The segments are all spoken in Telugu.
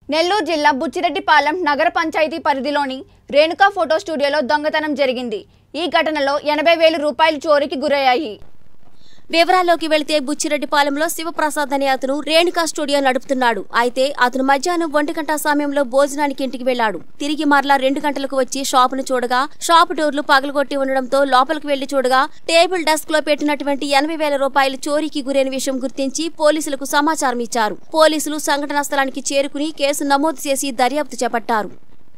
నెల్లూరు జిల్లా బుచ్చిరెడ్డిపాలెం నగర పంచాయతీ పరిధిలోని రేణుకా ఫోటో స్టూడియోలో దొంగతనం జరిగింది ఈ ఘటనలో ఎనభై వేలు రూపాయలు చోరీకి గురయ్యాయి వివరాల్లోకి వెళితే బుచ్చిరెడ్డిపాలెంలో శివప్రసాద్ అనే అతను రేణుకా స్టూడియో నడుపుతున్నాడు అయితే అతను మధ్యాహ్నం ఒంటి గంట సమయంలో భోజనానికి ఇంటికి వెళ్లాడు తిరిగి మరలా రెండు గంటలకు వచ్చి షాపును చూడగా షాపు డోర్లు పగలగొట్టి ఉండడంతో లోపలికి వెళ్లి చూడగా టేబుల్ డెస్క్ లో పెట్టినటువంటి ఎనభై వేల రూపాయలు చోరీకి గురైన విషయం గుర్తించి పోలీసులకు సమాచారం ఇచ్చారు పోలీసులు సంఘటనా స్థలానికి చేరుకుని కేసు నమోదు చేసి దర్యాప్తు చేపట్టారు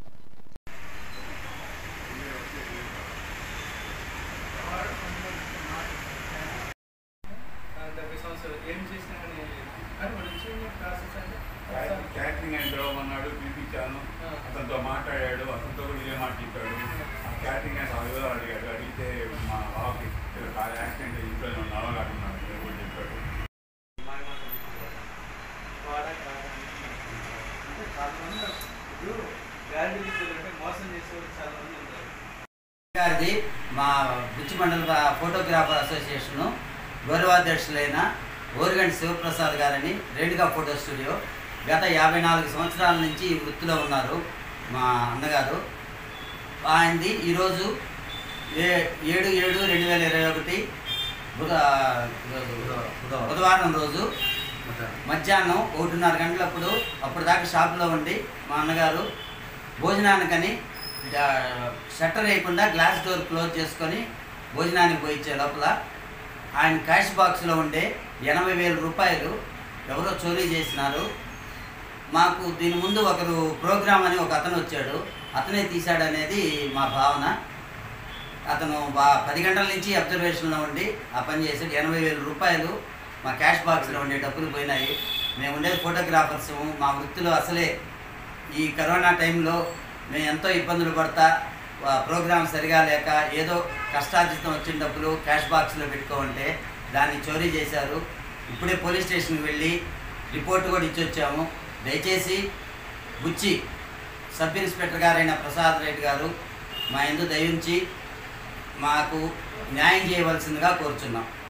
డెబ్బై సంవత్సరాలు ఏం చేసినా కానీ కానీ వాడు వచ్చిన ప్రాసెస్ అంటే క్యాటరింగ్ అని పిలవమన్నాడు పిలిపించాను ఆ. అతనితో మాట్లాడాడు అతనితో కూడా ఇదే మాట చెప్పాడు ఆ క్యాటరింగ్ అని వివరాలు అడిగాడు అడిగితే మా బావకి కాదు యాక్సిడెంట్ ఇంట్లోనే ఉన్నాడు అక్కడ ఉన్నాడు అని కూడా చెప్పాడు మాయ మాటలు చెప్పుకోవాలి. వాడా కాదా అంటే చాలా మంది ఇప్పుడు గ్యారంటీ తీసుకోవాలంటే మోసం చేసేవాళ్ళు చాలా మంది ఉంటారు గారిది మా బుచ్చి మండల ఫోటోగ్రాఫర్ అసోసియేషను గౌరవాధ్యక్షులైన ఓరిగంటి శివప్రసాద్ గారని రేణుకా ఫోటో స్టూడియో గత యాభై నాలుగు సంవత్సరాల నుంచి ఈ వృత్తిలో ఉన్నారు మా అన్నగారు ఆయనది ఈరోజు ఏ ఏడు ఏడు రెండు వేల ఇరవై ఒకటి బుధ బుధవారం రోజు మధ్యాహ్నం ఒకటిన్నర గంటలప్పుడు అప్పుడు దాకా షాప్లో ఉండి మా అన్నగారు భోజనానికని డా- షట్టర్ వేయకుండా గ్లాస్ డోర్ క్లోజ్ చేసుకొని భోజనానికి పోయించే లోపల ఆయన క్యాష్ బాక్స్లో ఉండే ఎనభై వేల రూపాయలు ఎవరో చోరీ చేసినారు మాకు దీని ముందు ఒకరు ప్రోగ్రామ్ అని ఒక అతను వచ్చాడు అతనే తీశాడనేది మా భావన అతను బా పది గంటల నుంచి అబ్జర్వేషన్లో ఉండి ఆ పని చేశాడు ఎనభై వేల రూపాయలు మా క్యాష్ బాక్స్లో ఉండే డబ్బులు పోయినాయి మేము ఉండేది ఫోటోగ్రాఫర్స్ మా వృత్తిలో అసలే ఈ కరోనా టైంలో మేము ఎంతో ఇబ్బందులు పడతా ఆ, ప్రోగ్రామ్ సరిగా లేక ఏదో కష్టార్జితం వచ్చిన డబ్బులు క్యాష్ బాక్స్లో పెట్టుకోమంటే దాన్ని చోరీ చేశారు ఇప్పుడే పోలీస్ స్టేషన్కి వెళ్ళి రిపోర్ట్ కూడా ఇచ్చొచ్చాము దయచేసి బుచ్చి సబ్ ఇన్స్పెక్టర్ గారైన ప్రసాద్ రెడ్డి గారు మా ఎందు దయించి మాకు న్యాయం చేయవలసిందిగా కోరుచున్నాం